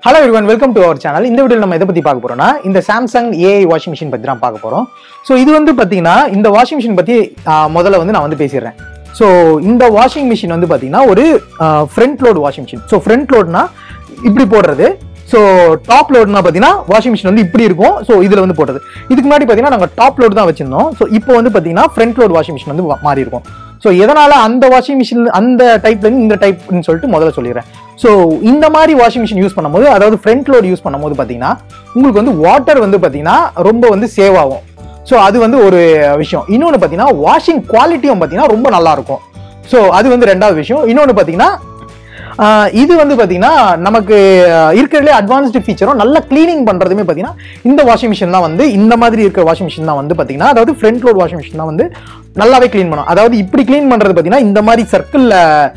hello everyone welcome to our channel இந்த வீடியோவில் நம்ம எதை பத்தி பார்க்க போறோம்னா இந்த சாம்சங் ஏஐ வாஷிங் மிஷின் பத்தி தான் பார்க்க போறோம் ஸோ இது வந்து பாத்தீங்கன்னா இந்த வாஷிங் மிஷின் பத்தி ஆஹ், முதல்ல வந்து நான் வந்து பேசிடுறேன் ஸோ இந்த வாஷிங் மிஷின் வந்து பாத்தீங்கன்னா ஒரு front load washing machine so front லோட்னா இப்படி போடுறது ஸோ டாப் லோட்னா பார்த்தீங்கன்னா வாஷிங் மிஷின் வந்து இப்படி இருக்கும் ஸோ இதில் வந்து போடுறது இதுக்கு முன்னாடி பார்த்தீங்கன்னா நாங்கள் டாப் லோட் தான் வச்சிருந்தோம் ஸோ இப்போ வந்து பார்த்தீங்கன்னா ஃப்ரண்ட் லோட் வாஷிங் மிஷின் வந்து வா- மாறி இருக்கும் ஸோ எதனால அந்த வாஷிங் மிஷின் அந்த டைப்ல இருந்து இந்த டைப்னு சொல்லிட்டு முதல்ல சொல்லிடுறேன் ஸோ இந்த மாதிரி வாஷிங் மிஷின் யூஸ் பண்ணும்போது அதாவது ஃப்ரண்ட் லோட் யூஸ் பண்ணும்போது பார்த்தீங்கன்னா உங்களுக்கு வந்து வாட்டர் வந்து பார்த்தீங்கன்னா ரொம்ப வந்து சேவ் ஆகும் ஸோ அது வந்து ஒரு விஷயம் இன்னொன்று பார்த்தீங்கன்னா வாஷிங் குவாலிட்டியும் பார்த்தீங்கன்னா ரொம்ப நல்லா இருக்கும் ஸோ அது வந்து ரெண்டாவது விஷயம் இன்னொன்று பார்த்தீங்கன்னா ஆஹ் இது வந்து பார்த்தீங்கன்னா நமக்கு இருக்கிறதுலே அட்வான்ஸ்டு ஃபீச்சரும் நல்ல க்ளீனிங் பண்ணுறதுமே பார்த்தீங்கன்னா இந்த வாஷிங் மிஷின் தான் வந்து இந்த மாதிரி இருக்கிற வாஷிங் மிஷின் தான் வந்து பார்த்தீங்கன்னா அதாவது ஃப்ரண்ட் லோட் வாஷிங் மிஷின் தான் வந்து நல்லாவே க்ளீன் பண்ணும் அதாவது இப்படி க்ளீன் பண்ணுறது பார்த்தீங்கன்னா இந்த மாதிரி சர்க்கிளில்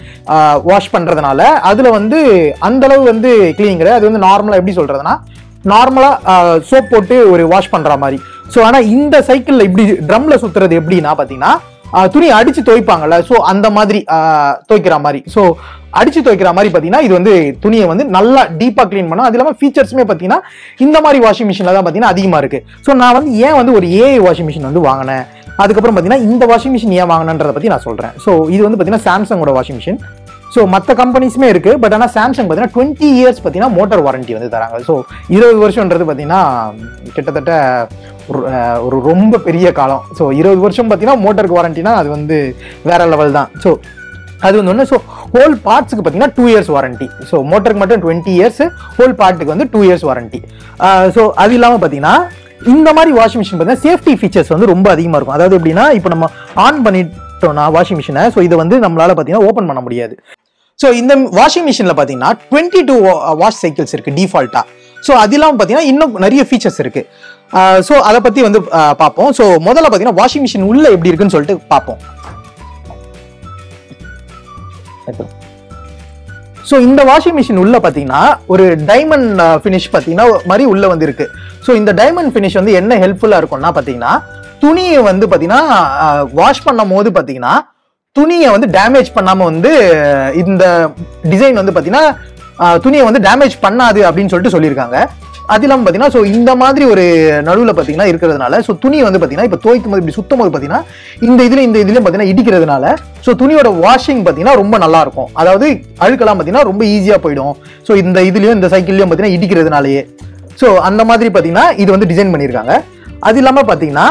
வாஷ் பண்ணுறதுனால அதில் வந்து அந்த அளவு வந்து க்ளீனிங் கிடையாது அது வந்து நார்மலாக எப்படி சொல்கிறதுனா நார்மலாக சோப் போட்டு ஒரு வாஷ் பண்ணுற மாதிரி ஸோ ஆனால் இந்த சைக்கிளில் இப்படி ட்ரம்மில் சுற்றுறது எப்படின்னா பார்த்தீங்கன்னா ஆஹ் துணி அடிச்சு துவைப்பாங்கல்ல ஸோ அந்த மாதிரி ஆஹ் துவைக்கிற மாதிரி ஸோ அடிச்சு துவைக்கிற மாதிரி பார்த்தீங்கன்னா இது வந்து துணியை வந்து நல்லா டீப்பாக க்ளீன் பண்ணும் அது இல்லாமல் ஃபீச்சர்ஸுமே பார்த்தீங்கன்னா இந்த மாதிரி வாஷிங் மிஷினில் தான் பார்த்தீங்கன்னா அதிகமாக இருக்கு ஸோ நான் வந்து ஏன் வந்து ஒரு ஏஐ வாஷிங் மிஷின் வந்து வாங்கினேன் அதுக்கப்புறம் பார்த்தீங்கன்னா இந்த வாஷிங் மிஷின் ஏன் வாங்கினன்றதை பற்றி நான் சொல்கிறேன் ஸோ இது வந்து பார்த்தீங்கன்னா சாம்சங்கோட வாஷிங் மிஷின் ஸோ மற்ற கம்பெனிஸுமே இருக்கு பட் ஆனால் சாம்சங் பார்த்தீங்கன்னா டுவெண்ட்டி இயர்ஸ் பார்த்தீங்கன்னா மோட்டார் வாரண்டி வந்து தராங்க ஸோ இருபது வருஷம்ன்றது பார்த்தீங்கன்னா கிட்டத்தட்ட ஒரு, அஹ், ஒரு ரொம்ப பெரிய காலம் ஸோ இருபது வருஷம் பார்த்தீங்கன்னா மோட்டருக்கு வாரண்டினா அது வந்து வேற லெவல் தான் ஸோ அது வந்து ஒன்று ஸோ ஹோல் பார்ட்ஸுக்கு பார்த்தீங்கன்னா டூ இயர்ஸ் வாரண்டி ஸோ மோட்டருக்கு மட்டும் டுவெண்ட்டி இயர்ஸ் ஹோல் பார்ட்டுக்கு வந்து டூ இயர்ஸ் வாரண்டி ஸோ அது இல்லாமல் பார்த்தீங்கன்னா இந்த மாதிரி வாஷிங் மிஷின் பார்த்தீங்கன்னா சேஃப்டி ஃபீச்சர்ஸ் வந்து ரொம்ப அதிகமாக இருக்கும் அதாவது எப்படின்னா இப்போ நம்ம ஆன் பண்ணிட்டோம்னா வாஷிங் மிஷினை ஸோ இதை வந்து நம்மளால பார்த்தீங்கன்னா ஓப்பன் பண்ண முடியாது ஸோ இந்த வாஷிங் மிஷினில் பார்த்தீங்கன்னா டுவெண்ட்டி டூ வாஷ் சைக்கிள்ஸ் இருக்கு டிஃபால்ட்டாக ஸோ அது இல்லாமல் பார்த்தீங்கன்னா இன்னும் நிறைய ஃபீச்சர்ஸ் இருக்கு ஸோ அதை பற்றி வந்து ஆஹ் பார்ப்போம் ஸோ முதல்ல பார்த்தீங்கன்னா வாஷிங் மிஷின் உள்ள எப்படி இருக்குன்னு சொல்லிட்டு பார்ப்போம் ஸோ இந்த வாஷிங் மிஷின் உள்ள பார்த்தீங்கன்னா ஒரு டைமண்ட் ஃபினிஷ் பார்த்தீங்கன்னா மாதிரி உள்ள வந்து இருக்கு ஸோ இந்த டைமண்ட் ஃபினிஷ் வந்து என்ன ஹெல்ப்ஃபுல்லாக இருக்கும்னா பார்த்தீங்கன்னா துணியை வந்து பார்த்தீங்கன்னா வாஷ் பண்ணும் போது பார்த்தீங்கன்னா துணியை வந்து டேமேஜ் பண்ணாம வந்து இந்த டிசைன் வந்து பார்த்தீங்கன்னா ஆஹ், துணியை வந்து டேமேஜ் பண்ணாது அப்படின்னு சொல்லிட்டு சொல்லியிருக்காங்க அது இல்லாமல் பார்த்தீங்கன்னா ஸோ இந்த மாதிரி ஒரு நடுவில் பார்த்தீங்கன்னா இருக்கிறதுனால ஸோ துணி வந்து பார்த்தீங்கன்னா இப்போ துவைக்கும் போது இப்படி சுத்தம் போது பார்த்தீங்கன்னா இந்த இதில் இந்த இதுலையும் பார்த்தீங்கன்னா இடிக்கிறதுனால ஸோ துணியோட வாஷிங் பார்த்தீங்கன்னா ரொம்ப நல்லா இருக்கும் அதாவது அழுக்கெல்லாம் பார்த்தீங்கன்னா ரொம்ப ஈஸியாக போயிடும் ஸோ இந்த இதுலையும் இந்த சைக்கிள்லையும் பார்த்தீங்கன்னா இடிக்கிறதுனாலயே ஸோ அந்த மாதிரி பார்த்தீங்கன்னா இது வந்து டிசைன் பண்ணியிருக்காங்க அது இல்லாமல் பார்த்தீங்கன்னா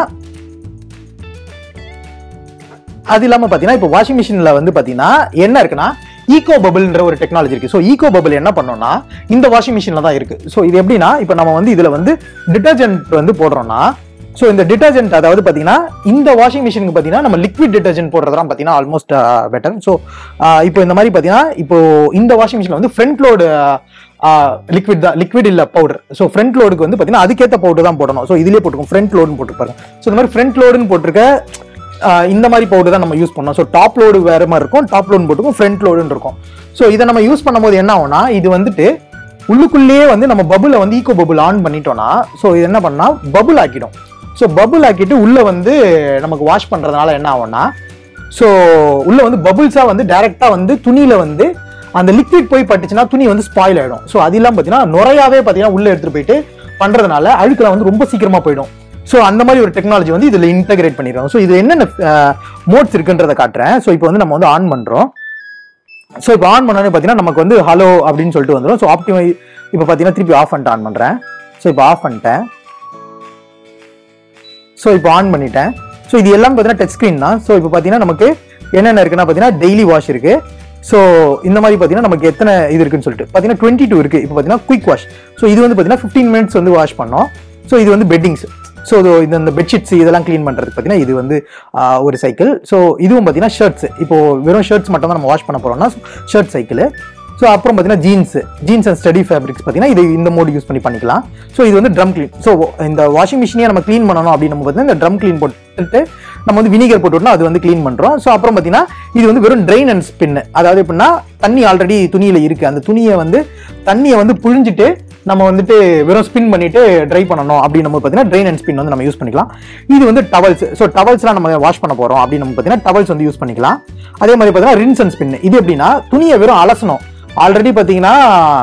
அது இல்லாமல் பார்த்தீங்கன்னா இப்போ வாஷிங் மிஷினில் வந்து பார்த்தீங்கன்னா என்ன இருக்குன்னா ஈகோ பபிள்ன்ற ஒரு டெக்னாலஜி இருக்கு ஸோ ஈகோ பபிள் என்ன பண்ணோம்னா இந்த வாஷிங் மிஷினில் தான் இருக்கு ஸோ இது எப்படின்னா இப்போ நம்ம வந்து இதில் வந்து டிட்டர்ஜென்ட் வந்து போடுறோம்னா ஸோ இந்த டிட்டர்ஜென்ட் அதாவது பார்த்தீங்கன்னா இந்த வாஷிங் மிஷினுக்கு பார்த்தீங்கன்னா நம்ம லிக்விட் டிட்டர்ஜென்ட் போடுறதுலாம் பார்த்தீங்கன்னா ஆல்மோஸ்ட் பெட்டர் ஸோ இப்போ இந்த மாதிரி பார்த்தீங்கன்னா இப்போ இந்த வாஷிங் மிஷினில் வந்து ஃப்ரண்ட் லோடு லிக்விட் தான் லிக்விட் இல்ல பவுடர் ஸோ ஃப்ரண்ட் லோடுக்கு வந்து பார்த்தீங்கன்னா அதுக்கேற்ற பவுடர் தான் போடணும் ஸோ இதுலேயே போட்டுக்கும் ஃப்ரண்ட் லோடுன்னு போட்டுருப்பாங்க ஸோ இந்த மாதிரி ஃப்ரண்ட் லோடுன்னு போட்டிருக்க ஆஹ் இந்த மாதிரி பவுடர் தான் நம்ம யூஸ் பண்ணோம் ஸோ டாப் லோடு வேற மாதிரி இருக்கும் டாப் லோடு போட்டுக்கும் ஃப்ரண்ட் லோடுன்னு இருக்கும் ஸோ இதை நம்ம யூஸ் பண்ணும்போது என்ன ஆகும்னா இது வந்துட்டு உள்ளுக்குள்ளேயே வந்து நம்ம பபுளை வந்து ஈகோ பபுள் ஆன் பண்ணிட்டோம்னா ஸோ இது என்ன பண்ணா பபுள் ஆக்கிடும் ஸோ பபுள் ஆக்கிட்டு உள்ள வந்து நமக்கு வாஷ் பண்றதுனால என்ன ஆகும்னா ஸோ உள்ள வந்து பபுள்ஸா வந்து டைரக்டா வந்து துணியில வந்து அந்த லிக்விட் போய் பட்டுச்சுன்னா துணி வந்து ஸ்பாயில் ஆயிடும் ஸோ அது இல்லாமல் பார்த்தீங்கன்னா நுரையாவே பார்த்தீங்கன்னா உள்ள எடுத்துட்டு போயிட்டு பண்றதுனால அழுக்கெல்லாம் வந்து ரொம்ப சீக்கிரமா போயிடும் ஸோ அந்த மாதிரி ஒரு டெக்னாலஜி வந்து இதில் இன்டகிரேட் பண்ணிடுறோம் ஸோ இது என்னென்ன மோட்ஸ் இருக்குன்றதை காட்டுறேன் ஸோ இப்போ வந்து நம்ம வந்து ஆன் பண்றோம் ஸோ இப்போ ஆன் பண்ணோன்னே பார்த்தீங்கன்னா நமக்கு வந்து ஹலோ அப்படின்னு சொல்லிட்டு வந்துடும் ஸோ ஆப்டிமை இப்போ பார்த்தீங்கன்னா திருப்பி ஆஃப் பண்ணிட்டு ஆன் பண்ணுறேன் ஸோ இப்போ ஆஃப் பண்ணிட்டேன் ஸோ இப்போ ஆன் பண்ணிட்டேன் ஸோ இது எல்லாம் பார்த்தீங்கன்னா டச் ஸ்க்ரீன் தான் ஸோ இப்போ பார்த்தீங்கன்னா நமக்கு என்னென்ன இருக்குன்னா பார்த்தீங்கன்னா டெய்லி வாஷ் இருக்கு ஸோ இந்த மாதிரி பார்த்தீங்கன்னா நமக்கு எத்தனை இது இருக்குன்னு சொல்லிட்டு பார்த்தீங்கன்னா டுவெண்ட்டி டூ இருக்கு இப்போ பார்த்தீங்கன்னா குயிக் வாஷ் ஸோ இது வந்து பார்த்தீங்கன்னா ஃபிஃப்டீன் மினிட்ஸ் வந்து வாஷ் பண்ணோம் ஸோ இது வந்து பெட்டிங்ஸ் ஸோ இது இந்த பெட்ஷீட்ஸ் இதெல்லாம் க்ளீன் பண்ணுறதுக்கு பார்த்தீங்கன்னா இது வந்து ஆஹ், ஒரு சைக்கிள் ஸோ இதுவும் பார்த்தீங்கன்னா ஷர்ட்ஸ் இப்போ வெறும் ஷர்ட்ஸ் மட்டும் தான் நம்ம வாஷ் பண்ண போறோம்னா ஷர்ட் சைக்கிள் ஸோ அப்புறம் பார்த்தீங்கன்னா jeans jeans and sturdy fabrics பார்த்தீங்கன்னா இது இந்த மோடு யூஸ் பண்ணி பண்ணிக்கலாம் ஸோ இது வந்து ட்ரம் க்ளீன் ஸோ இந்த வாஷிங் மிஷினே நம்ம க்ளீன் பண்ணணும் அப்படின்னு நம்ம பார்த்தீங்கன்னா இந்த ட்ரம் க்ளீன் போட்டுட்டு நம்ம வந்து வினிகர் போட்டுவிட்டோம் அது வந்து க்ளீன் பண்ணுறோம் ஸோ அப்புறம் பார்த்தீங்கன்னா இது வந்து வெறும் ட்ரெயின் அண்ட் ஸ்பின் அதாவது எப்படின்னா தண்ணி ஆல்ரெடி துணியில் இருக்குது அந்த துணியை வந்து தண்ணியை வந்து புழிஞ்சிட்டு நம்ம வந்துட்டு வெறும் ஸ்பின் பண்ணிட்டு ட்ரை பண்ணணும் அப்படின்னு நம்ம பார்த்தீங்கன்னா ட்ரெயின் அண்ட் ஸ்பின் வந்து நம்ம யூஸ் பண்ணிக்கலாம் இது வந்து டவல்ஸ் ஸோ டவல்ஸ்லாம் நம்ம வாஷ் பண்ண போகிறோம் அப்படின்னு நம்ம பார்த்தீங்கன்னா டவல்ஸ் வந்து யூஸ் பண்ணிக்கலாம் அதே மாதிரி பார்த்தீங்கன்னா ரின்ஸ் அண்ட் ஸ்பின் இது எப்படின்னா துணியை வெறும் அலசணும் ஆல்ரெடி பார்த்தீங்கன்னா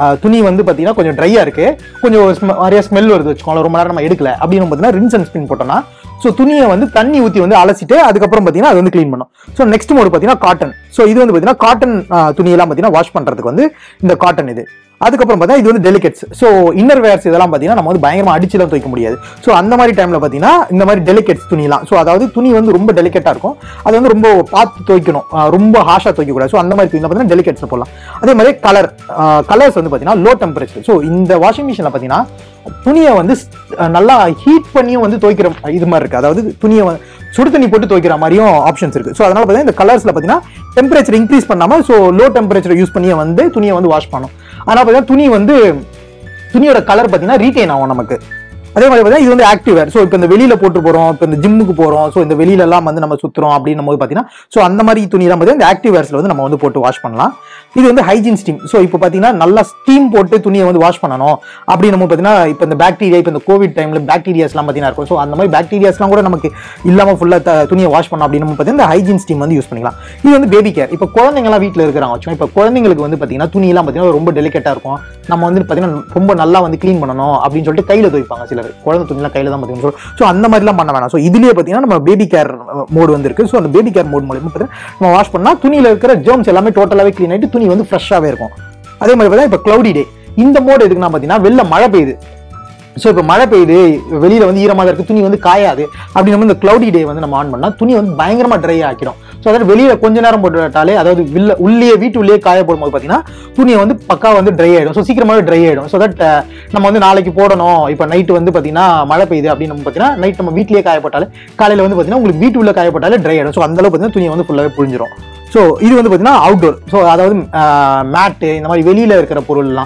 அஹ், துணி வந்து பார்த்தீங்கன்னா கொஞ்சம் ட்ரையாக இருக்கு கொஞ்சம் ஸ்ம- நிறைய ஸ்மெல் வருது வச்சுக்கோங்களேன் ரொம்ப நேரம் நம்ம எடுக்கல அப்படின்னு பார்த்தீங்கன்னா ரின்ஸ் அண்ட் ஸ்பின் போட்டோம்னா ஸோ துணியை வந்து தண்ணி ஊற்றி வந்து அலசிட்டு அதுக்கப்புறம் பார்த்தீங்கன்னா அது வந்து க்ளீன் பண்ணும் ஸோ நெக்ஸ்ட் மோடு பார்த்தீங்கன்னா காட்டன் ஸோ இது வந்து பார்த்தீங்கன்னா காட்டன் துணியெல்லாம் பார்த்தீங்கன்னா வாஷ் பண்ணுறதுக்கு வந்து இந்த காட்டன் இது அதுக்கப்புறம் பார்த்தா இது வந்து டெலிகேட்ஸ் ஸோ இன்னர் வேர்ஸ் இதெல்லாம் பார்த்தீங்கன்னா நம்ம வந்து பயங்கரமாக அடிச்சுலாம் துவைக்க முடியாது ஸோ அந்த மாதிரி டைமில் பார்த்தீங்கன்னா இந்த மாதிரி டெலிகேட்ஸ் துணிலாம் ஸோ அதாவது துணி வந்து ரொம்ப டெலிகேட்டாக இருக்கும் அது வந்து ரொம்ப பார்த்து துவைக்கணும் ஆஹ் ரொம்ப ஹாஷாக துவைக்கக்கூடாது ஸோ அந்த மாதிரி துணி பார்த்தீங்கன்னா டெலிகேட்ஸ் போடலாம் அதே மாதிரி கலர் கலர்ஸ் வந்து பார்த்தீங்கன்னா லோ டெம்பரேச்சர் ஸோ இந்த வாஷிங் மிஷினில் பார்த்தீங்கன்னா துணியை வந்து அஹ், நல்லா ஹீட் பண்ணியும் வந்து துவைக்கிற இது மாதிரி இருக்கு அதாவது துணியை வந்து சுடு தண்ணி போட்டு துவைக்கிற மாதிரியும் ஆப்ஷன்ஸ் இருக்கு ஸோ அதனால பார்த்தீங்கன்னா இந்த கலர்ஸ்ல பார்த்தீங்கன்னா டெம்பரேச்சர் இன்க்ரீஸ் பண்ணாம ஸோ லோ டெம்பரேச்சர் யூஸ் பண்ணி வந்து துணியை வந்து வாஷ் பண்ணும் அதனால பார்த்தீங்கன்னா துணி வந்து துணியோட கலர் பார்த்தீங்கன்னா ரீட்டைன் ஆகும் நமக்கு அதே மாதிரி பார்த்தீங்கன்னா இது வந்து ஆக்டிவ் வேர் ஸோ இப்போ இந்த வெளியில போட்டு போறோம் இப்போ இந்த ஜிம்முக்கு போறோம் ஸோ இந்த வெளியில எல்லாம் வந்து நம்ம சுத்துறோம் அப்படின்னும் போது பார்த்தீங்கன்னா ஸோ அந்த மாதிரி துணியெல்லாம் பார்த்தீங்கன்னா இந்த ஆக்டிவ் வேர்ஸ்ல வந்து நம்ம வந்து போட்டு வாஷ் பண்ணலாம் இது வந்து ஹைஜீன் ஸ்டீம் ஸோ இப்போ பார்த்தீங்கன்னா நல்லா ஸ்டீம் போட்டு துணியை வந்து வாஷ் பண்ணணும் அப்படின்னு நம்ம பார்த்தீங்கன்னா இப்போ இந்த பாக்டீரியா இப்போ இந்த கோவிட் டைம்ல பாக்டீரியாஸ்லாம் பார்த்தீங்கன்னா இருக்கும் ஸோ அந்த மாதிரி பாக்டீரியாஸ்லாம் கூட நமக்கு இல்லாமல் ஃபுல்லாக துணியை வாஷ் பண்ணோம் அப்படின்னு நம்ம பார்த்தீங்கன்னா இந்த ஹைஜீன் ஸ்டீம் வந்து யூஸ் பண்ணிக்கலாம் இது வந்து பேபி கேர் இப்போ குழந்தைங்கலாம் வீட்டில் இருக்கிறாங்க வச்சோம் இப்போ குழந்தைங்களுக்கு வந்து பார்த்தீங்கன்னா துணியெல்லாம் பார்த்தீங்கன்னா ரொம்ப டெலிகேட்டாக இருக்கும் நம்ம வந்து பார்த்தீங்கன்னா ரொம்ப நல்லா வந்து க்ளீன் பண்ணணும் அப்படின்னு சொல்லிட்டு கையில் துவைப்பாங்க சிலர் குழந்தை துணிலாம் கையில் தான் பார்த்தீங்கன்னா ஸோ அந்த மாதிரிலாம் பண்ண வேணாம் ஸோ இதுலேயே பார்த்தீங்கன்னா நம்ம பேபி கேர் மோடு வந்து இருக்கு ஸோ அந்த பேபி கேர் மோட் மூலியமா பார்த்தீங்கன்னா நம்ம வாஷ் பண்ணால் துணியில் இருக்கிற ஜெர்ம்ஸ் எல்லாமே டோட்டலாகவே க்ளீன் ஆகிட்டு துணி வந்து ஃப்ரெஷ்ஷாகவே இருக்கும் அதே மாதிரி பார்த்தீங்கன்னா இப்போ க்ளவுடி டே இந்த மோடு எதுக்குன்னா பார்த்தீங்கன்னா வெளில மழை பெய்யுது ஸோ இப்போ மழை பெய்யுது வெளியில வந்து ஈரமாக இருக்கு துணி வந்து காயாது அப்படி நம்ம இந்த க்ளவுடி டே வந்து நம்ம ஆன் பண்ணா துணி வந்து பயங்கரமா ட்ரை ஆக்கிடும் ஸோ அதாவது வெளியில கொஞ்ச நேரம் போட்டுட்டாலே அதாவது வில்ல உள்ளே வீட்டு உள்ளே காய போடும்போது பார்த்தீங்கன்னா துணியை வந்து பக்கா வந்து ட்ரை ஆயிடும் ஸோ சீக்கிரமாவே ட்ரை ஆயிடும் ஸோ தட் நம்ம வந்து நாளைக்கு போடணும் இப்போ நைட்டு வந்து பார்த்தீங்கன்னா மழை பெய்யுது அப்படின்னு நம்ம பார்த்தீங்கன்னா நைட் நம்ம வீட்லயே காய போட்டாலே காலையில வந்து பார்த்தீங்கன்னா உங்களுக்கு வீட்டு உள்ள காய போட்டாலே ட்ரை ஆயிடும் ஸோ அந்த அளவுக்கு பார்த்தீங்கன்னா துணியை வந்து ஃபுல்லாகவே புழிஞ்சிரும் ஸோ இது வந்து பார்த்தீங்கன்னா அவுட்டோர் ஸோ அதாவது மேட்டு இந்த மாதிரி வெளியில் இருக்கிற பொருள்லாம்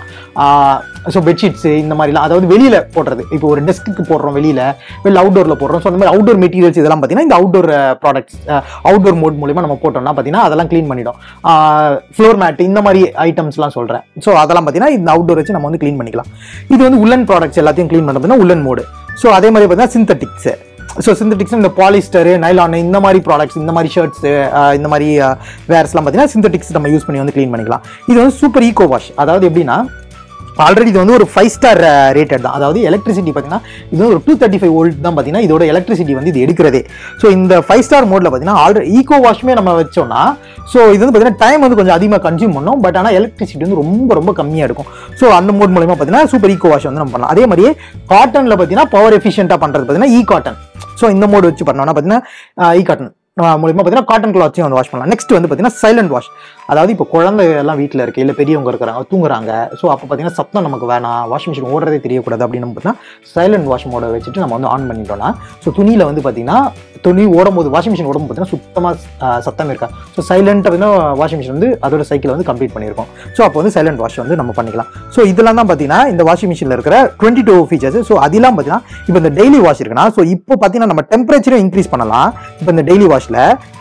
ஸோ பெட்ஷீட்ஸு இந்த மாதிரிலாம் அதாவது வெளியில் போடுறது இப்போ ஒரு டெஸ்க்கு போடுறோம் வெளியில் வெளில அவுட்டோரில் போடுறோம் ஸோ அந்த மாதிரி அவுட்டோர் மெட்டீரியல்ஸ் இதெல்லாம் பார்த்தீங்கன்னா இந்த அவுட்டோர் ப்ராடக்ட்ஸ் அவுட்டோர் மோட் மூலிமா நம்ம போட்டோம்னா பார்த்தீங்கன்னா அதெல்லாம் க்ளீன் பண்ணிடும் ஃப்ளோர் மேட் இந்த மாதிரி ஐட்டம்ஸ்லாம் சொல்கிறேன் ஸோ அதெல்லாம் பார்த்தீங்கன்னா இந்த அவுட்டோர் வச்சு நம்ம வந்து க்ளீன் பண்ணிக்கலாம் இது வந்து உள்ளன் ப்ராடக்ட்ஸ் எல்லாத்தையும் க்ளீன் பண்ணுறதுனா உள்ளன் மோடு ஸோ அதே மாதிரி பார்த்தீங்கன்னா சிந்தட்டிக்ஸ் ஸோ சிந்தட்டிக்ஸ் இந்த பாலிஸ்டர் நைலான் இந்த மாதிரி ப்ராடக்ட்ஸ் இந்த மாதிரி ஷர்ட்ஸ் இந்த மாதிரி வேர்ஸ்லாம் பார்த்தீங்கன்னா சிந்தட்டிக்ஸ் நம்ம யூஸ் பண்ணி வந்து க்ளீன் பண்ணிக்கலாம் இது வந்து சூப்பர் ஈகோ வாஷ் அதாவது எப்படின்னா ஆல்ரெடி இது வந்து ஒரு ஃபைவ் ஸ்டார் ரேட்டட் தான் அதாவது எலக்ட்ரிசிட்டி பார்த்தீங்கன்னா இது வந்து ஒரு டூ தேர்ட்டி ஃபைவ் வோல்ட் தான் பார்த்தீங்கன்னா இதோட எலக்ட்ரிசிட்டி வந்து இது எடுக்கிறதே ஸோ இந்த ஃபைவ் ஸ்டார் மோட்ல பார்த்தீங்கன்னா ஆல்ரெடி ஈகோ வாஷ்மே நம்ம வச்சோம்னா ஸோ இது வந்து பார்த்தீங்கன்னா டைம் வந்து கொஞ்சம் அதிகமாக கன்சியூம் பண்ணும் பட் ஆனால் எலக்ட்ரிசிட்டி வந்து ரொம்ப ரொம்ப கம்மியாக இருக்கும் ஸோ அந்த மோட் மூலமா பார்த்தீங்கன்னா சூப்பர் ஈகோ வாஷ் வந்து நம்ம பண்ணலாம் அதே மாதிரியே காட்டனில் பார்த்தீங்கன்னா பவர் எஃபிஷியண்டாக பண்ணுறது பார்த்தீங்கன்னா ஈ காட்டன் ஸோ இந்த மோடு வச்சு பண்ணோம்னா பார்த்தீங்கன்னா ஈ காட்டன் மூலியமா பார்த்தீங்கன்னா காட்டன் கிளாத்தையும் வந்து வாஷ் பண்ணலாம் நெக்ஸ்ட் வந்து பார்த்தீங்கன்னா சைலண்ட் வாஷ் அதாவது இப்போ குழந்தை எல்லாம் வீட்டில் இருக்கு இல்லை பெரியவங்க இருக்கிறாங்க தூங்குறாங்க ஸோ அப்போ பார்த்தீங்கன்னா சத்தம் நமக்கு வேணாம் வாஷிங் மிஷின் ஓடுறதே தெரியக்கூடாது அப்படின்னு பார்த்தீங்கன்னா சைலண்ட் வாஷ் மோட வச்சுட்டு நம்ம வந்து ஆன் பண்ணிட்டோம்னா ஸோ துணியில் வந்து பார்த்தீங்கன்னா துணி ஓடும்போது வாஷிங் மிஷின் ஓடும்போது பார்த்தீங்கன்னா சுத்தமாக சத்தம் இருக்கா ஸோ சைலண்ட் அப்படின்னா வாஷிங் மிஷின் வந்து அதோட சைக்கிள் வந்து கம்ப்ளீட் பண்ணியிருக்கோம் ஸோ அப்போ வந்து சைலண்ட் வாஷ் வந்து நம்ம பண்ணிக்கலாம் ஸோ இதெல்லாம் தான் பார்த்தீங்கன்னா இந்த வாஷிங் மிஷினில் இருக்கிற டுவெண்ட்டி டூ ஃபீச்சர்ஸ் ஸோ அதெல்லாம் பார்த்தீங்கன்னா இப்போ இந்த டெய்லி வாஷ் இருக்குன்னா ஸோ இப்போ பார்த்தீங்கன்னா நம்ம டெம்பரேச்சரும் இன்க்ரீஸ் பண்ணலாம் இப்போ இந்த டெய்லி வாஷில்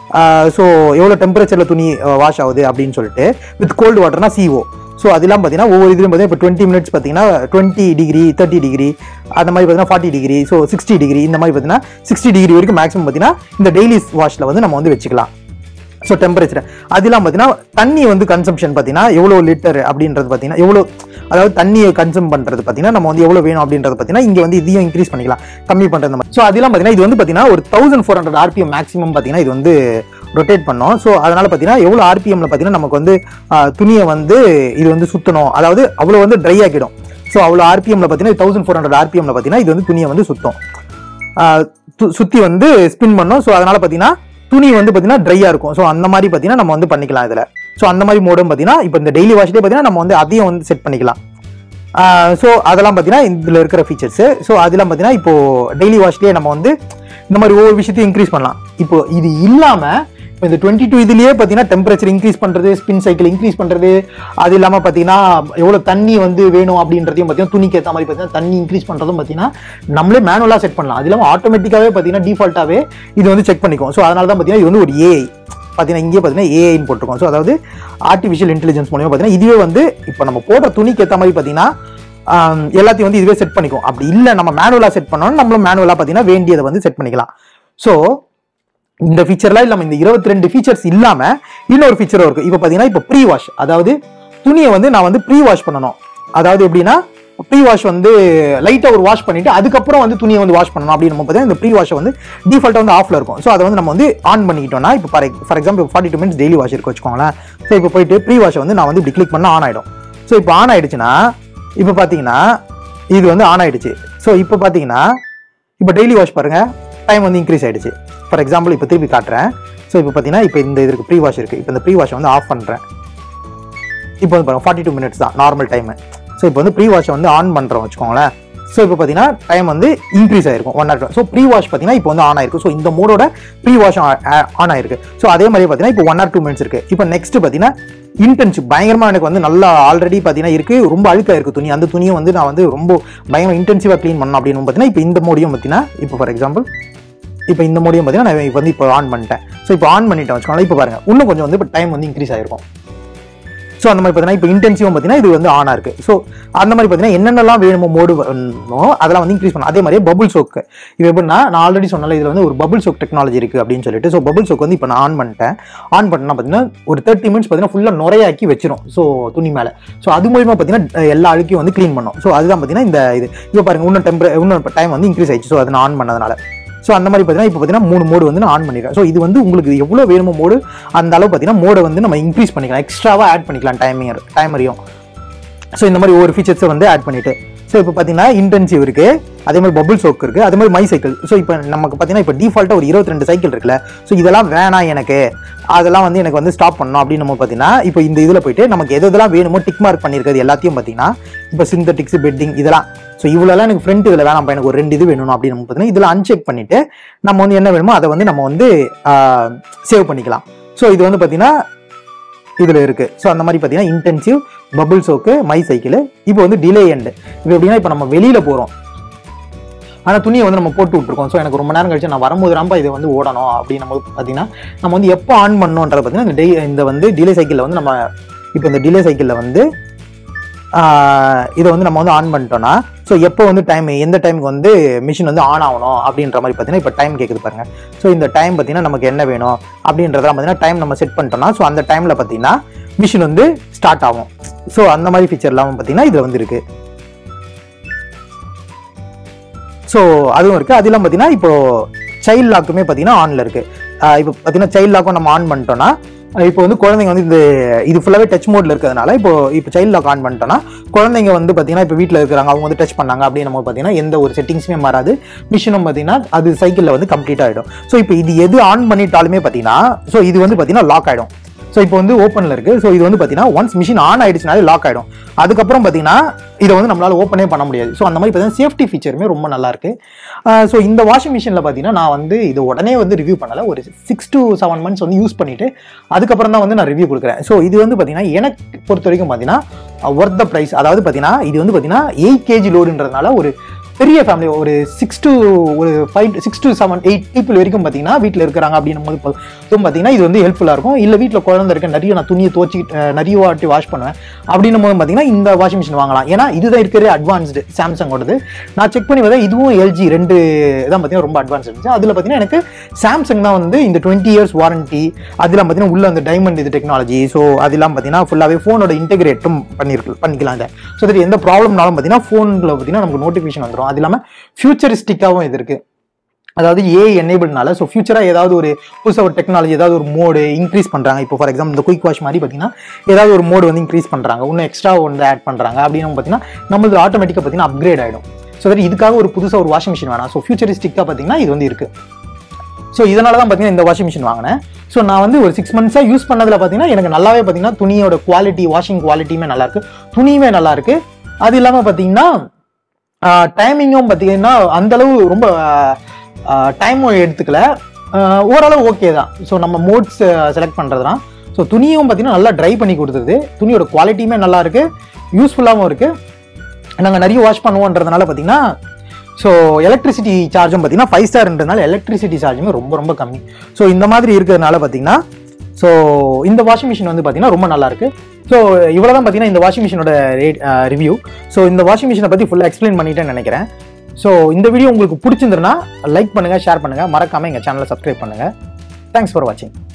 ஸோ எவ்வளோ டெம்பரேச்சரில் துணி வாஷ் ஆகுது அப்படின்னு சொல்லிட்டு வித் கோல்டு வாட்டர்னா சிஓ ஸோ அதெல்லாம் பார்த்தீங்கன்னா ஒவ்வொரு இதுலையும் பார்த்தீங்கன்னா இப்போ டுவெண்ட்டி மினிட்ஸ் பார்த்தீங்கன்னா டுவெண்ட்டி டிகிரி தேர்ட்டி டிகிரி அந்த மாதிரி பார்த்தீங்கன்னா forty degree so sixty degree இந்த மாதிரி பார்த்தீங்கன்னா சிக்ஸ்டி டிகிரி வரைக்கும் மேக்ஸிமம் பார்த்தீங்கன்னா இந்த டெய்லி வாஷில் வந்து நம்ம வந்து வச்சுக்கலாம் ஸோ டெம்பரேச்சர் அதெல்லாம் பார்த்தீங்கன்னா தண்ணி வந்து கன்சம்ஷன் பார்த்தீங்கன்னா எவ்வளோ லிட்டர் அப்படின்றது பார்த்தீங்கன்னா எவ்வளோ அதாவது தண்ணியை கன்சூம் பண்ணுறது பார்த்தீங்கன்னா நம்ம வந்து எவ்வளோ வேணும் அப்படின்றது பார்த்தீங்கன்னா இங்கே வந்து இதையும் இன்க்ரீஸ் பண்ணிக்கலாம் கம்மி பண்ணுறது மாதிரி ஸோ அதெல்லாம் பார்த்தீங்கன்னா இது வந்து பார்த்தீங்கன்னா ஒரு thousand four hundred RPM maximum பார்த்தீங்கன்னா இது வந்து ரொட்டேட் பண்ணோம் ஸோ அதனால பார்த்தீங்கன்னா எவ்வளோ ஆர்பிஎம்ல பார்த்தீங்கன்னா நமக்கு வந்து ஆஹ், துணியை வந்து இது வந்து சுத்தணும் அதாவது அவ்வளோ வந்து ட்ரை ஆக்கிடும் ஸோ அவ்வளோ ஆர்பிஎம்ல பார்த்தீங்கன்னா தௌசண்ட் ஃபோர் ஹண்ட்ரட் ஆர்பிஎம்ல பார்த்தீங்கன்னா இது வந்து துணியை வந்து சுத்தம் ஆஹ், து- சுத்தி வந்து ஸ்பின் பண்ணும் ஸோ அதனால பார்த்தீங்கன்னா துணி வந்து பார்த்தீங்கன்னா ட்ரையாக இருக்கும் ஸோ அந்த மாதிரி பார்த்தீங்கன்னா நம்ம வந்து பண்ணிக்கலாம் இதில் ஸோ அந்த மாதிரி மோடும் பார்த்தீங்கன்னா இப்போ இந்த டெய்லி வாஷ்லேயே பார்த்தீங்கன்னா நம்ம வந்து அதையும் வந்து செட் பண்ணிக்கலாம் ஸோ அதெல்லாம் பார்த்தீங்கன்னா இதில் இருக்கிற ஃபீச்சர்ஸு ஸோ அதெல்லாம் பார்த்தீங்கன்னா இப்போ டெய்லி வாஷ்லேயே நம்ம வந்து இந்த மாதிரி ஒவ்வொரு விஷயத்தையும் இன்க்ரீஸ் பண்ணலாம் இப்போ இது இல்லாமல் இப்போ இந்த டுவெண்ட்டி டூ இதுலேயே பார்த்தீங்கன்னா டெம்பரேச்சர் இன்க்ரீஸ் பண்ணுறது ஸ்பின் சைக்கிள் இன்க்ரீஸ் பண்ணுறது அது இல்லாமல் பார்த்தீங்கன்னா எவ்வளோ தண்ணி வந்து வேணும் அப்படின்றதையும் பார்த்தீங்கன்னா துணிக்கு ஏற்ற மாதிரி பார்த்தீங்கன்னா தண்ணி இன்க்ரீஸ் பண்ணுறதும் பார்த்தீங்கன்னா நம்மளே மேனுவலாக செட் பண்ணலாம் அது இல்லாமல் ஆட்டோமேட்டிக்காகவே பார்த்தீங்கன்னா டிஃபால்ட்டாகவே இது வந்து செக் பண்ணிக்கும் ஸோ அதனால தான் பார்த்தீங்கன்னா இது வந்து ஒரு ஏஐ பார்த்தீங்கன்னா இங்கே பார்த்தீங்கன்னா ஏஐன்னு போட்டிருக்கோம் ஸோ அதாவது ஆர்டிஃபிஷியல் இன்டெலிஜென்ஸ் மூலியமா பார்த்தீங்கன்னா இதுவே வந்து இப்போ நம்ம போடுற துணிக்கு ஏற்ற மாதிரி பார்த்தீங்கன்னா ஆம், எல்லாத்தையும் வந்து இதுவே செட் பண்ணிக்கும் அப்படி இல்லை நம்ம மேனுவலாக செட் பண்ணோம்னா நம்மளும் மேனுவலாக பார்த்தீங்கன்னா வேண்டியதை வந்து செட் பண்ணிக்கலாம் ஸோ இந்த ஃபீச்சர்லாம் இல்லாமல் இந்த இருபத்தி ரெண்டு ஃபீச்சர்ஸ் இல்லாமல் இன்னொரு ஃபீச்சரும் இருக்குது இப்போ பார்த்தீங்கன்னா இப்போ ப்ரீ வாஷ் அதாவது துணியை வந்து நான் வந்து ப்ரீ வாஷ் பண்ணணும் அதாவது எப்படின்னா ப்ரீ வாஷ் வந்து லைட்டா ஒரு வாஷ் பண்ணிட்டு அதுக்கப்புறம் வந்து துணியை வந்து வாஷ் பண்ணணும் அப்படின்னு நம்ம பார்த்தீங்கன்னா இந்த ப்ரீ வாஷை வந்து டிஃபால்ட்டா வந்து ஆஃப்ல இருக்கும் ஸோ அதை வந்து நம்ம வந்து ஆன் பண்ணிக்கிட்டோம்னா இப்போ for for example forty two minutes daily wash இருக்கு வச்சுக்கோங்களேன் ஸோ இப்போ போயிட்டு ப்ரீ வாஷை வந்து நான் வந்து இப்படி கிளிக் பண்ணா ஆன் ஆயிடும் ஸோ இப்போ ஆன் ஆயிடுச்சுன்னா இப்போ பார்த்தீங்கன்னா இது வந்து ஆன் ஆயிடுச்சு ஸோ இப்போ பார்த்தீங்கன்னா இப்போ டெய்லி வாஷ் பாருங்க டைம் வந்து இன்க்ரீஸ் ஆயிடுச்சு ஃபார் எக்ஸாம்பிள் இப்போ திருப்பி காட்டுறேன் ஸோ இப்போ பார்த்தீங்கன்னா இப்போ இந்த இதுக்கு ப்ரீ வாஷ் இருக்கு இப்போ இந்த ப்ரீ வாஷை வந்து ஆஃப் பண்ணுறேன் இப்போ வந்து பாருங்க ஃபார்ட்டி டூ மினிட்ஸ் தான் நார்மல் டைம் ஸோ இப்போ வந்து ப்ரீ வாஷை வந்து ஆன் பண்ணுறோம் வச்சுக்கோங்களேன் ஸோ இப்போ பார்த்தீங்கன்னா டைம் வந்து இன்க்ரீஸ் ஆயிருக்கும் one hour so pre wash பார்த்தீங்கன்னா இப்போ வந்து ஆன் ஆயிருக்கு ஸோ இந்த மோடோட ப்ரீ வாஷ் ஆன் ஆயிருக்கு ஸோ அதே மாதிரி பார்த்தீங்கன்னா இப்போ ஒன் ஆர் டூ மினிட்ஸ் இருக்கு இப்போ நெக்ஸ்ட் பார்த்தீங்கன்னா இன்டென்சிவ் பயங்கரமா எனக்கு வந்து நல்லா ஆல்ரெடி பார்த்தீங்கன்னா இருக்கு ரொம்ப அழுக்கா இருக்கு துணி அந்த துணியை வந்து நான் வந்து ரொம்ப பயங்கர இன்டென்சிவாக க்ளீன் பண்ணணும் அப்படின்னு பார்த்தீங்கன்னா இப்போ இந்த மோடியும் பார்த்தீங்கன்னா இப்போ ஃபார் எக்ஸாம்பிள் இப்போ இந்த மோடியும் பார்த்தீங்கன்னா நான் இப்போ வந்து இப்போ ஆன் பண்ணிட்டேன் ஸோ இப்போ ஆன் பண்ணிட்டேன் வச்சுக்கோங்களேன் இப்போ பாருங்க இன்னும் கொஞ்சம் வந்து இப்போ டைம் வந்து இன்க்ரீஸ் ஆயிருக்கும் ஸோ அந்த மாதிரி பார்த்தீங்கன்னா இப்போ இன்டென்சிவும் பார்த்தீங்கன்னா இது வந்து ஆனா இருக்கு ஸோ அந்த மாதிரி பார்த்தீங்கன்னா என்னென்னலாம் வேணுமோ மோடு வேணுமோ அதெல்லாம் வந்து இன்க்ரீஸ் பண்ணணும் அதே மாதிரியே பபுள் சோக்கு இது எப்படின்னா நான் ஆல்ரெடி சொன்னால இதில் வந்து ஒரு பபுள் சோக் டெக்னாலஜி இருக்கு அப்படின்னு சொல்லிட்டு ஸோ பபுள் சோக் வந்து இப்போ நான் ஆன் பண்ணிட்டேன் ஆன் பண்ணா பார்த்தீங்கன்னா ஒரு தேர்ட்டி மினிட்ஸ் பார்த்தீங்கன்னா ஃபுல்லாக நுரையாக்கி வச்சிரும் ஸோ துணி மேலே ஸோ அது மூலியமா பார்த்தீங்கன்னா எல்லா அழுக்கையும் வந்து க்ளீன் பண்ணும் ஸோ அதுதான் பார்த்தீங்கன்னா இந்த இது இப்போ பாருங்க இன்னும் டெம்பரே இன்னும் டைம் வந்து இன்க்ரீஸ் ஆயிடுச்சு ஸோ அதை நான் ஆன் பண்ணதுனால ஸோ அந்த மாதிரி பார்த்தீங்கன்னா இப்போ பார்த்தீங்கன்னா மூணு மோடு வந்து நான் ஆன் பண்ணிடுறேன் ஸோ இது வந்து உங்களுக்கு எவ்வளோ வேணுமோ மோடு அந்த அளவு பார்த்தீங்கன்னா மோடை வந்து நம்ம இன்க்ரீஸ் பண்ணிக்கலாம் எக்ஸ்ட்ராவாக ஆட் பண்ணிக்கலாம் டைமிங் டைமரையும் ஸோ இந்த மாதிரி ஒவ்வொரு ஃபீச்சர்ஸை வந்து ஆட் பண்ணிட்டு ஸோ இப்போ பார்த்தீங்கன்னா இன்டென்சிவ் இருக்கு அதே மாதிரி பபுள் சோக் இருக்கு அதே மாதிரி மை சைக்கிள் ஸோ இப்போ நமக்கு பார்த்தீங்கன்னா இப்போ டிஃபால்ட்டாக ஒரு இருபத்தி ரெண்டு சைக்கிள் இருக்குல்ல ஸோ இதெல்லாம் வேணாம் எனக்கு அதெல்லாம் வந்து எனக்கு வந்து ஸ்டாப் பண்ணணும் அப்படின்னு நம்ம பார்த்தீங்கன்னா இப்போ இந்த இதில் போயிட்டு நமக்கு எது எதெல்லாம் வேணுமோ டிக் மார்க் பண்ணியிருக்கிறது எல்லாத்தையும் பார்த்தீங்கன்னா இப்போ சிந்தட்டிக்ஸ் பெட்டிங் இதெல்லாம் ஸோ இவ்வளோலாம் எனக்கு ஃப்ரண்ட் இதில் வேணாம் எனக்கு ஒரு ரெண்டு இது வேணும் அப்படின்னு நம்ம பார்த்தீங்கன்னா இதில் அன்செக் பண்ணிட்டு நம்ம வந்து என்ன வேணுமோ அதை வந்து நம்ம வந்து சேவ் பண்ணிக்கலாம் ஸோ இது வந்து பார்த்தீங்கன்னா இதில் இருக்கு ஸோ அந்த மாதிரி பார்த்தீங்கன்னா intensive bubble soak my cycle இப்போ வந்து டிலே எண்டு இப்போ எப்படின்னா இப்போ நம்ம வெளியில போகிறோம் ஆனால் துணியை வந்து நம்ம போட்டு விட்டுருக்கோம் ஸோ எனக்கு ரொம்ப நேரம் கழிச்சு நான் வரும்போது ரொம்ப இது வந்து ஓடணும் அப்படின்னு நம்ம பார்த்தீங்கன்னா நம்ம வந்து எப்போ ஆன் பண்ணோன்றத பார்த்தீங்கன்னா இந்த டே இந்த வந்து டிலே சைக்கிளில் வந்து நம்ம இப்போ இந்த டிலே சைக்கிளில் வந்து ஆஹ் இதை வந்து நம்ம வந்து ஆன் பண்ணிட்டோம்னா ஸோ எப்போ வந்து டைம் எந்த டைமுக்கு வந்து மிஷின் வந்து ஆன் ஆகணும் அப்படின்ற மாதிரி பார்த்தீங்கன்னா இப்போ டைம் கேட்குது பாருங்க ஸோ இந்த டைம் பார்த்தீங்கன்னா நமக்கு என்ன வேணும் அப்படின்றதெல்லாம் பார்த்தீங்கன்னா டைம் நம்ம செட் பண்ணிட்டோம்னா ஸோ அந்த டைமில் பார்த்தீங்கன்னா மிஷின் வந்து ஸ்டார்ட் ஆகும் ஸோ அந்த மாதிரி ஃபீச்சர்லாம் பார்த்தீங்கன்னா இதில் வந்து இருக்கு ஸோ அதுவும் இருக்குது அது இல்லாமல் பார்த்தீங்கன்னா இப்போ சைல்ட் லாக்குமே பார்த்தீங்கன்னா ஆனில் இருக்குது இப்போ பார்த்தீங்கன்னா சைல்ட் லாக்கும் நம்ம ஆன் பண்ணிட்டோம்னா அஹ் இப்போ வந்து குழந்தைங்க வந்து இந்த இது ஃபுல்லாகவே டச் மோட்ல இருக்கிறதுனால இப்போ இப்போ சைல்ட் லாக் ஆன் பண்ணிட்டோம்னா குழந்தைங்க வந்து பார்த்தீங்கன்னா இப்போ வீட்டில் இருக்கிறாங்க அவங்க வந்து டச் பண்ணாங்க அப்படின்னு நம்ம பார்த்தீங்கன்னா எந்த ஒரு செட்டிங்ஸுமே மாறாது மிஷினும் பார்த்தீங்கன்னா அது சைக்கிளில் வந்து கம்ப்ளீட் ஆகிடும் ஸோ இப்போ இது எது ஆன் பண்ணிட்டாலுமே பார்த்தீங்கன்னா ஸோ இது வந்து பார்த்தீங்கன்னா லாக் ஆகிடும் ஸோ இப்போ வந்து ஓப்பனில் இருக்கு ஸோ இது வந்து பார்த்தீங்கன்னா ஒன்ஸ் மிஷின் ஆன் ஆயிடுச்சுனாலே லாக் ஆயிடும் அதுக்கப்புறம் பார்த்தீங்கன்னா இதை வந்து நம்மளால ஓப்பனே பண்ண முடியாது ஸோ அந்த மாதிரி பார்த்தீங்கன்னா சேஃப்டி ஃபீச்சருமே ரொம்ப நல்லா இருக்கு ஸோ இந்த வாஷிங் மிஷினில் பார்த்தீங்கன்னா நான் வந்து இது உடனே வந்து ரிவ்யூ பண்ணல ஒரு சிக்ஸ் to செவன் மந்த்ஸ் வந்து யூஸ் பண்ணிட்டு அதுக்கப்புறம் தான் வந்து நான் ரிவ்யூ கொடுக்குறேன் ஸோ இது வந்து பார்த்தீங்கன்னா எனக்கு பொறுத்த வரைக்கும் பார்த்தீங்கன்னா ஒர்த் த ப்ரைஸ் அதாவது பார்த்தீங்கன்னா இது வந்து பார்த்தீங்கன்னா எயிட் கேஜி லோடுன்றதுனால ஒரு பெரிய ஃபேமிலி ஒரு சிக்ஸ் to ஒரு five six to seven eight people வரைக்கும் பார்த்தீங்கன்னா வீட்டில் இருக்கிறாங்க அப்படின்னும் போது பார்த்தீங்கன்னா இது வந்து ஹெல்ப்ஃபுல்லாக இருக்கும் இல்லை வீட்டில் குழந்தை இருக்க நிறைய நான் துணியை துவச்சி நிறைய வாட்டி வாஷ் பண்ணுவேன் அப்படின்னும் போது பார்த்தீங்கன்னா இந்த வாஷிங் மிஷின் வாங்கலாம் ஏன்னா இதுதான் இருக்கிற அட்வான்ஸ்டு சாம்சங்கோடது நான் செக் பண்ணி பார்த்தா இதுவும் எல்ஜி ரெண்டு தான் பார்த்தீங்கன்னா ரொம்ப அட்வான்ஸ் இருந்துச்சு அதில் பார்த்தீங்கன்னா எனக்கு சாம்சங் தான் வந்து இந்த டுவெண்ட்டி இயர்ஸ் வாரண்டி அதெல்லாம் பார்த்தீங்கன்னா உள்ள அந்த டைமண்ட் இது டெக்னாலஜி ஸோ அதெல்லாம் பார்த்தீங்கன்னா ஃபுல்லாகவே ஃபோனோட இன்டெகிரேட்டும் பண்ணிருக்கு பண்ணிக்கலாம் இதை ஸோ தட் எந்த ப்ராப்ளம்னாலும் பார்த்தீங்கன்னா ஃபோனில் பார்த்தீங்கன்னா நமக்கு நோட்டிஃபிகேஷன் வந்துடும் அது இல்லாமல் ஃபியூச்சரிஸ்டிக்காகவும் இது இருக்குது அதாவது ஏ எனேபிள்னால ஸோ ஃபியூச்சராக ஏதாவது ஒரு புதுசாக ஒரு டெக்னாலஜி ஏதாவது ஒரு மோடு இன்க்ரீஸ் பண்ணுறாங்க இப்போ ஃபார் எக்ஸாம்பிள் இந்த குயிக் வாஷ் மாதிரி பார்த்தீங்கன்னா ஏதாவது ஒரு மோடு வந்து இன்க்ரீஸ் பண்ணுறாங்க இன்னும் எக்ஸ்ட்ரா வந்து ஆட் பண்ணுறாங்க அப்படின்னு பார்த்தீங்கன்னா நம்மளுக்கு ஆட்டோமேட்டிக்காக பார்த்தீங்கன்னா அப்கிரேட் ஆகிடும் ஸோ தட் இதுக்காக ஒரு புதுசாக ஒரு வாஷிங் மிஷின் வேணாம் ஸோ ஃபியூச்சரிஸ்டிக்காக பார்த்தீங்கன்னா இது வந்து இருக்குது ஸோ இதனால தான் பார்த்தீங்கன்னா இந்த வாஷிங் மிஷின் வாங்கினேன் ஸோ நான் வந்து ஒரு சிக்ஸ் மந்த்ஸாக யூஸ் பண்ணதில் பார்த்தீங்கன்னா எனக்கு நல்லாவே பார்த்தீங்கன்னா துணியோட குவாலிட்டி வாஷிங் குவாலிட்டியுமே நல்லா இருக்கு துணியுமே நல்லா இருக்கு அது இல்லாமல் பார்த்தீங்கன்னா டைமிங்கும் பார்த்தீங்கன்னா அந்த அளவு ரொம்ப டைமும் எடுத்துக்கல ஆஹ் ஓரளவு ஓகே தான் ஸோ நம்ம மோட்ஸ் செலக்ட் பண்ணுறது தான் ஸோ துணியும் பார்த்தீங்கன்னா நல்லா ட்ரை பண்ணி கொடுத்துருது துணியோட குவாலிட்டியுமே நல்லா இருக்கு யூஸ்ஃபுல்லாகவும் இருக்கு நாங்கள் நிறைய வாஷ் பண்ணுவோன்றதுனால பார்த்தீங்கன்னா ஸோ எலக்ட்ரிசிட்டி சார்ஜும் பார்த்தீங்கன்னா ஃபைவ் ஸ்டார்ன்றதுனால எலக்ட்ரிசிட்டி சார்ஜுமே ரொம்ப ரொம்ப கம்மி ஸோ இந்த மாதிரி இருக்கிறதுனால பார்த்தீங்கன்னா ஸோ இந்த வாஷிங் மிஷின் வந்து பார்த்தீங்கன்னா ரொம்ப நல்லா இருக்கு ஸோ இவ்வளோ தான் பார்த்தீங்கன்னா இந்த வாஷிங் மிஷினோட ரேட் ரிவ்யூ ஸோ இந்த வாஷிங் மிஷினை பற்றி ஃபுல்லாக எக்ஸ்பிளைன் பண்ணிட்டேன்னு நினைக்கிறேன் ஸோ இந்த வீடியோ உங்களுக்கு பிடிச்சிருந்ததுன்னா லைக் பண்ணுங்கள் ஷேர் பண்ணுங்கள் மறக்காமல் எங்கள் சேனலை சப்ஸ்கிரைப் பண்ணுங்கள் தேங்க்ஸ் ஃபார் வாட்சிங்